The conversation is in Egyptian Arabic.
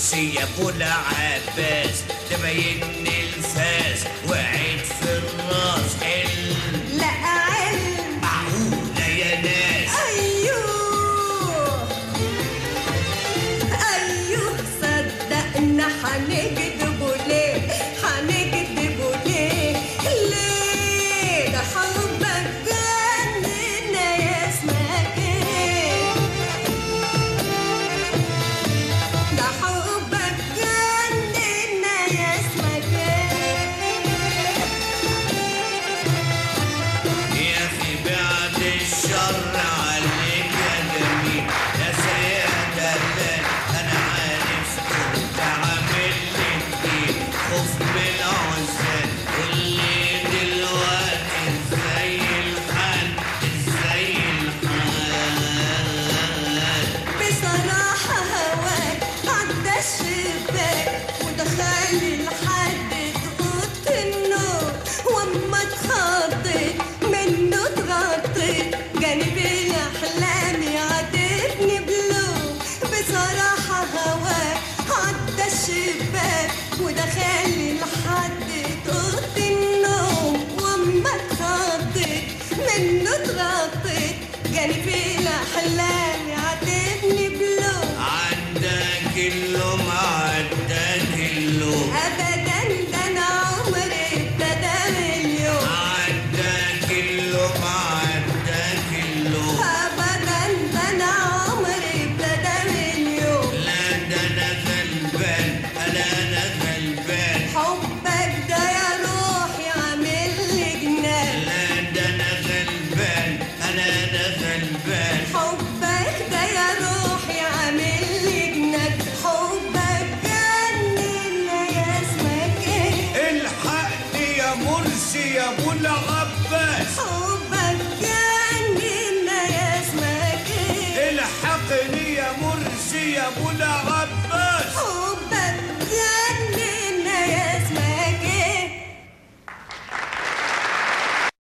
مرسي يا ابو العباس تبين الفاس وعيد في الراس علم لا علم معقولة يا ناس أيوه أيوه صدقنا حنكدبوا ليه حنكدبوا ليه ليه ده حبك جننا يا اسمك ايه ده حبك جننا يا اسمك ايه يا اخي بعد الشر عليك يا جميل يا سيد الله انا عارف كنت عامل لي كتير خوف من العزال واللي دلوقتي ازاي الحال ازاي الحال بصراحة هواك عدى الشباك ودخل لحد اوضة النوم واما اتخضيت منه اتغطيت جانب الاحلام يعاتبني بلوم بصراحة هواك عدى الشباك ودخل لحد اوضة النوم واما اتخضيت منه اتغطيت جانب الاحلام يعاتبني بلوم عداك اللوم عداك اللوم ابدا ده انا عمري ابتدى من اليوم عداك اللوم عداك اللوم ابدا ده انا عمري ابتدى من اليوم لا ده انا غلبان انا انا غلبان حبك ده يا روحي عامل لي جنان لا ده انا غلبان انا انا غلبان حبك ده يا روحي عامل لي جنان حبك جننا يا اسمك ايه الحقني يا مرسي يا ابو العباس حبك جننا يا اسمك ايه الحقني يا مرسي يا ابو العباس